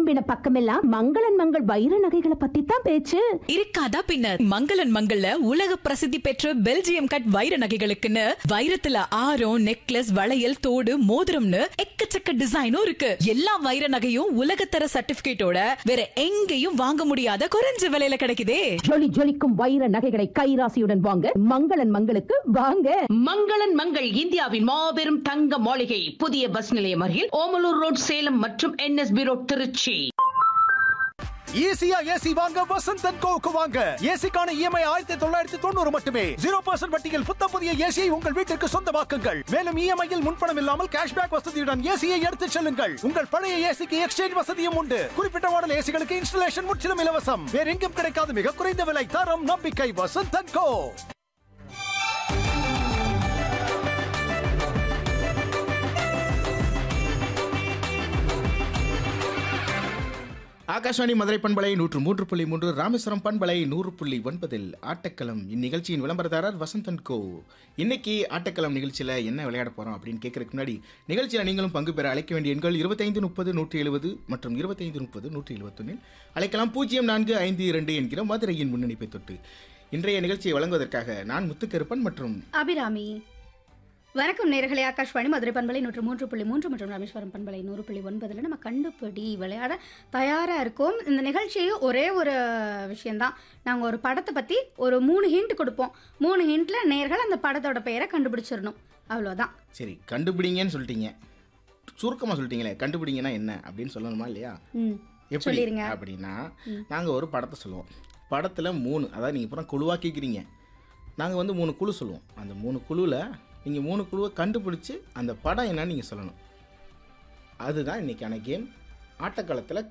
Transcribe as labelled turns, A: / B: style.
A: திரும்பின பக்கமெல்லாம் மங்களன் மங்கள் வைர நகைகளை பத்தி தான் பேச்சு
B: இருக்காதா பின்ன மங்களன் மங்கள்ல உலக பிரசித்தி பெற்ற பெல்ஜியம் கட் வைர நகைகளுக்குன்னு வைரத்துல ஆரம் நெக்லஸ் வளையல் தோடு மோதிரம்னு எக்கச்சக்க டிசைனும் இருக்கு எல்லா வைர நகையும் உலகத்தர சர்டிபிகேட்டோட வேற எங்கேயும் வாங்க முடியாத குறைஞ்ச விலையில கிடைக்குதே
A: ஜொலி ஜொலிக்கும் வைர நகைகளை கைராசியுடன் வாங்க மங்களன் மங்களுக்கு வாங்க
C: மங்களன் மங்கள் இந்தியாவின் மாபெரும் தங்க மாளிகை புதிய பஸ் நிலையம் அருகில் ஓமலூர் ரோட் சேலம் மற்றும் என்எஸ்பி ரோட் திருச்சி
D: ஈஸியா ஏசி வாங்க வசந்த் அண்ட் கோவுக்கு வாங்க ஏசிக்கான இஎம்ஐ ஆயிரத்தி தொள்ளாயிரத்தி தொண்ணூறு மட்டுமே ஜீரோ பர்சன்ட் வட்டியில் புத்த புதிய ஏசியை உங்கள் வீட்டிற்கு சொந்தமாக்குங்கள் மேலும் இஎம்ஐயில் முன்பணம் இல்லாமல் கேஷ்பேக் வசதியுடன் ஏசியை எடுத்துச் செல்லுங்கள் உங்கள் பழைய ஏசிக்கு எக்ஸ்சேஞ்ச் வசதியும் உண்டு குறிப்பிட்ட மாடல் ஏசிகளுக்கு இன்ஸ்டலேஷன் முற்றிலும் இலவசம் வேற எங்கும் கிடைக்காத மிக குறைந்த விலை தரம் நம்பிக்கை வசந்த் அண்ட் கோ
E: ஆகாஷவாணி மதுரை பண்பலை நூற்று மூன்று புள்ளி மூன்று ராமேஸ்வரம் பண்பலை நூறு புள்ளி ஒன்பதில் ஆட்டக்களம் இந்நிகழ்ச்சியின் விளம்பரதாரர் வசந்தன் கோ இன்னைக்கு ஆட்டக்களம் நிகழ்ச்சியில் என்ன விளையாட போகிறோம் அப்படின்னு கேட்கறதுக்கு முன்னாடி நிகழ்ச்சியில் நீங்களும் பங்கு பெற அழைக்க வேண்டிய எண்கள் இருபத்தைந்து முப்பது நூற்றி எழுபது மற்றும் இருபத்தைந்து முப்பது நூற்றி எழுபத்தொன்னில் அழைக்கலாம் பூஜ்ஜியம் நான்கு ஐந்து இரண்டு என்கிற மதுரையின் முன்னணிப்பை தொட்டு இன்றைய நிகழ்ச்சியை வழங்குவதற்காக நான் முத்துக்கருப்பன் மற்றும்
F: அபிராமி வணக்கம் நேரர்களே ஆகாஷ்வாணி மதுரை பண்பலை நூற்று மூன்று புள்ளி மூன்று மற்றும் ராமேஸ்வரம் பண்பலை நூறு புள்ளி ஒன்பதில் நம்ம கண்டுபிடி விளையாட தயாராக இருக்கோம் இந்த நிகழ்ச்சியும் ஒரே ஒரு விஷயந்தான் நாங்கள் ஒரு படத்தை பற்றி ஒரு மூணு ஹிண்ட் கொடுப்போம் மூணு ஹிண்ட்டில் நேர்கள் அந்த படத்தோட பெயரை கண்டுபிடிச்சிடணும் அவ்வளோதான்
E: சரி கண்டுபிடிங்கன்னு சொல்லிட்டீங்க சுருக்கமாக சொல்லிட்டீங்களே கண்டுபிடிங்கன்னா என்ன அப்படின்னு சொல்லணுமா இல்லையா
F: ம்
E: எப்படி
F: சொல்லிருங்க.
E: அப்படின்னா நாங்கள் ஒரு படத்தை சொல்லுவோம் படத்தில் மூணு அதாவது நீங்கள் அப்புறம் குழுவாக கேட்குறீங்க நாங்கள் வந்து மூணு குழு சொல்லுவோம் அந்த மூணு குழுவில் நீங்கள் மூணு குழுவை கண்டுபிடிச்சி அந்த படம் என்னன்னு நீங்கள் சொல்லணும் அதுதான் இன்றைக்கான கேம் ஆட்டக்களத்தில்